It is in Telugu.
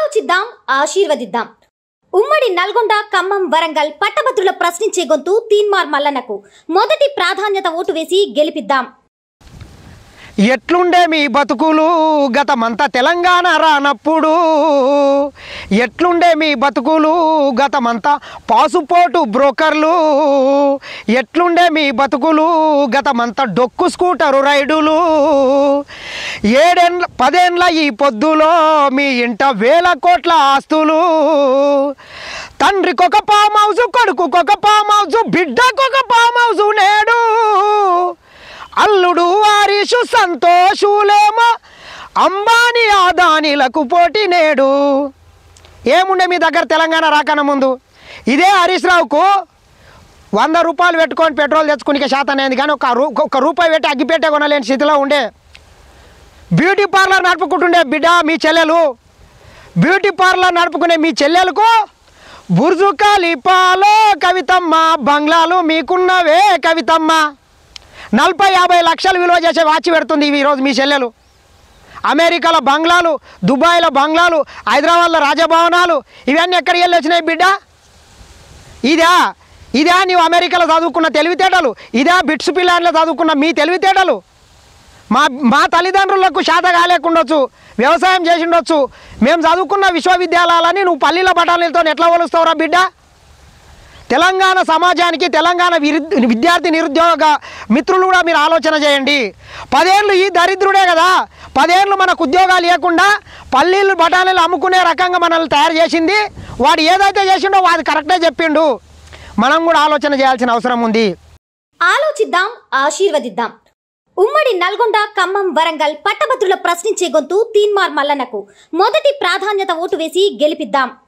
ఆలోచిద్దాం ఆశీర్వదిద్దాం ఉమ్మడి నల్గొండ ఖమ్మం వరంగల్ పట్టభద్రుల ప్రశ్నించే గొంతు తీన్మార్ మల్లన్నకు మొదటి ప్రాధాన్యత ఓటు వేసి గెలిపిద్దాం ఎట్లుండే మీ బతుకులు గతమంతా తెలంగాణ రానప్పుడు ఎట్లుండే మీ బతుకులు గతమంతా పాసుపోటు బ్రోకర్లు ఎట్లుండే మీ బతుకులు గతమంతా డొక్కు స్కూటరు రైడులు ఏడేండ్ల పదేండ్ల ఈ పొద్దులో మీ ఇంట వేల కోట్ల ఆస్తులు తండ్రికొక పామ్ హౌస్ కొడుకుకొక పామ్ హౌస్ బిడ్డకొక పామ్ హౌస్ నేడు అల్లుడు వారిషు సంతోషులేమో అంబానీ ఆదానీలకు పోటీ నేడు ఏముండే మీ దగ్గర తెలంగాణ రాకన ముందు ఇదే హరీష్ రావుకు వంద రూపాయలు పెట్టుకొని పెట్రోల్ తెచ్చుకునే శాతం అయింది కానీ ఒక రూ ఒక రూపాయి పెట్టి అగ్గిపెట్టే కొనలేని స్థితిలో ఉండే బ్యూటీ పార్లర్ నడుపుకుంటుండే బిడ్డ మీ చెల్లెలు బ్యూటీ పార్లర్ నడుపుకునే మీ చెల్లెలకు బుర్జు ఖలీఫాలో కవితమ్మ బంగ్లాలు మీకున్నవే కవితమ్మ నలభై యాభై లక్షలు విలువ చేసే వాచి పెడుతుంది ఇవి ఈరోజు మీ చెల్లెలు అమెరికాలో బంగ్లాలు దుబాయ్లో బంగ్లాలు హైదరాబాద్లో రాజభవనాలు ఇవన్నీ ఎక్కడికి వెళ్ళి వచ్చినాయి బిడ్డ ఇదా ఇదా నీవు అమెరికాలో చదువుకున్న తెలివితేటలు ఇదా బిట్స్ పిల్లాన్లో చదువుకున్న మీ తెలివితేటలు మా మా తల్లిదండ్రులకు శాత కాలేకుండొచ్చు వ్యవసాయం చేసి ఉండొచ్చు మేము చదువుకున్న విశ్వవిద్యాలయాలని నువ్వు పల్లీల బఠానీలతో ఎట్లా పోలుస్తావురా బిడ్డ తెలంగాణ సమాజానికి తెలంగాణ విరు- విద్యార్థి నిరుద్యోగ మిత్రులు కూడా మీరు ఆలోచన చేయండి పదేళ్ళు ఈ దరిద్రుడే కదా పదేళ్ళు మనకు ఉద్యోగాలు లేకుండా పల్లీలు బఠానీలు అమ్ముకునే రకంగా మనల్ని తయారు చేసింది వాడు ఏదైతే చేసిండో వాడు కరెక్టే చెప్పిండు మనం కూడా ఆలోచన చేయాల్సిన అవసరం ఉంది ఆలోచిద్దాం ఆశీర్వదిద్దాం ఉమ్మడి నల్గొండ ఖమ్మం వరంగల్ పట్టభద్రుల ప్రశ్నించే గొంతు తీన్మార్ మల్లన్నకు మొదటి ప్రాధాన్యత ఓటు వేసి గెలిపిద్దాం